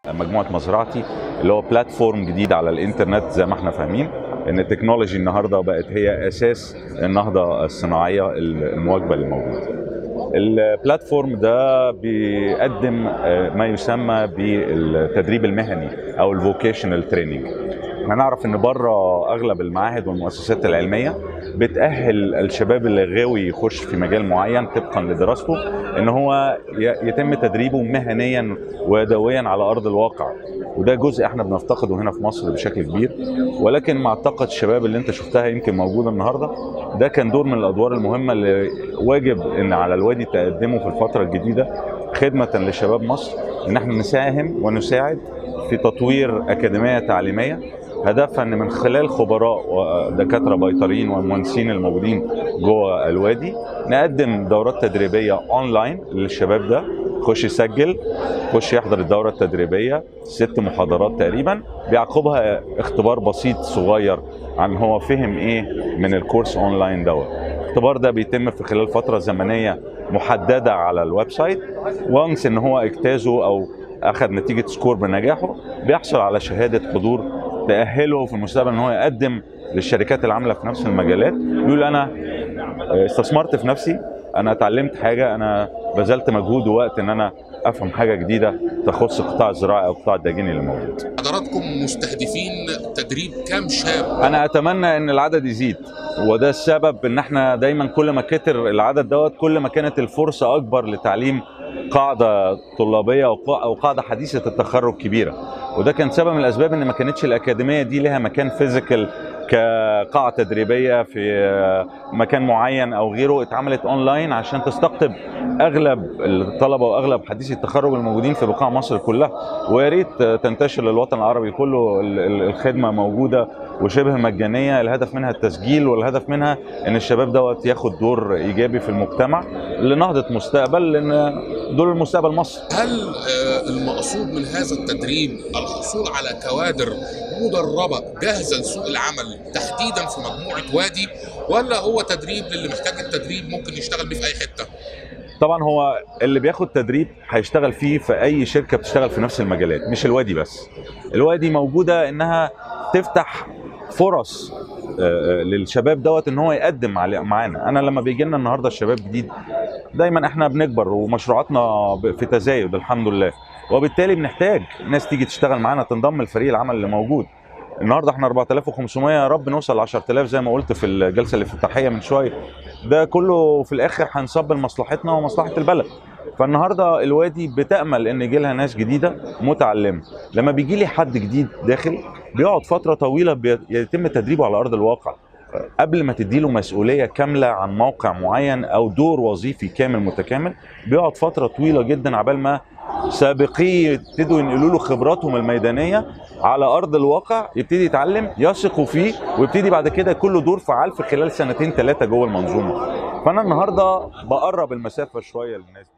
مجموعه مزرعتي اللي هو بلاتفورم جديد على الانترنت زي ما احنا فاهمين ان التكنولوجي النهارده بقت هي اساس النهضه الصناعيه المواكبه للموجود. البلاتفورم ده بيقدم ما يسمى بالتدريب المهني او الفوكيشنال تريننج احنا نعرف ان بره اغلب المعاهد والمؤسسات العلميه بتاهل الشباب اللي غاوي يخش في مجال معين طبقا لدراسته ان هو يتم تدريبه مهنيا ويدويا على ارض الواقع وده جزء احنا بنفتقده هنا في مصر بشكل كبير ولكن مع طاقه الشباب اللي انت شفتها يمكن موجوده النهارده ده كان دور من الادوار المهمه اللي واجب ان على الوادي تقدمه في الفتره الجديده خدمه لشباب مصر ان احنا نساهم ونساعد في تطوير اكاديميه تعليميه هدفها ان من خلال خبراء ودكاتره بيطريين والمهندسين الموجودين جوه الوادي نقدم دورات تدريبيه اونلاين للشباب ده يخش يسجل يخش يحضر الدوره التدريبيه ست محاضرات تقريبا بيعقبها اختبار بسيط صغير عن هو فهم ايه من الكورس اونلاين دوت الاختبار ده بيتم في خلال فتره زمنيه محدده على الويب سايت وانس ان هو اجتازه او اخذ نتيجه سكور بنجاحه بيحصل على شهاده حضور تاهله في المستقبل ان هو يقدم للشركات العامله في نفس المجالات يقول انا استثمرت في نفسي انا اتعلمت حاجه انا بذلت مجهود ووقت ان انا افهم حاجه جديده تخص قطاع الزراعه او قطاع الداجيني اللي موجود. حضراتكم مستهدفين تدريب كام شاب؟ انا اتمنى ان العدد يزيد وده السبب ان احنا دايما كل ما كتر العدد دوت كل ما كانت الفرصه اكبر لتعليم قاعده طلابيه او قاعده حديثه التخرج كبيره وده كان سبب من الاسباب ان ما كانتش الاكاديميه دي لها مكان فيزيكال كقاعة تدريبية في مكان معين أو غيره اتعملت أونلاين عشان تستقطب أغلب الطلبة وأغلب حديثي التخرج الموجودين في بقاع مصر كلها ويا ريت تنتشر للوطن العربي كله الخدمة موجودة وشبه مجانية الهدف منها التسجيل والهدف منها إن الشباب دوت ياخد دور إيجابي في المجتمع لنهضة مستقبل لأن دول المستقبل مصر هل المقصود من هذا التدريب الحصول على كوادر مدربة جاهزة لسوق العمل تحديدا في مجموعة وادي ولا هو تدريب للي محتاج التدريب ممكن يشتغل بيه في أي حتة؟ طبعا هو اللي بياخد تدريب هيشتغل فيه في اي شركه بتشتغل في نفس المجالات مش الوادي بس الوادي موجوده انها تفتح فرص للشباب دوت ان هو يقدم معانا انا لما بيجي لنا النهارده الشباب جديد دايما احنا بنكبر ومشروعاتنا في تزايد الحمد لله وبالتالي بنحتاج ناس تيجي تشتغل معانا تنضم لفريق العمل اللي موجود النهارده احنا 4500 يا رب نوصل ل 10000 زي ما قلت في الجلسه الافتتاحيه من شويه ده كله في الاخر هنصب لمصلحتنا ومصلحه البلد فالنهارده الوادي بتامل ان يجي لها ناس جديده متعلمه لما بيجي لي حد جديد داخل بيقعد فتره طويله بيتم تدريبه على ارض الواقع قبل ما تديله مسؤوليه كامله عن موقع معين او دور وظيفي كامل متكامل بيقعد فتره طويله جدا عبال ما سابقيه يبتدوا ينقلوا له خبراتهم الميدانيه على ارض الواقع يبتدي يتعلم يثقوا فيه ويبتدي بعد كده كله دور فعال في خلال سنتين ثلاثه جوه المنظومه فانا النهارده بقرب المسافه شويه للناس دي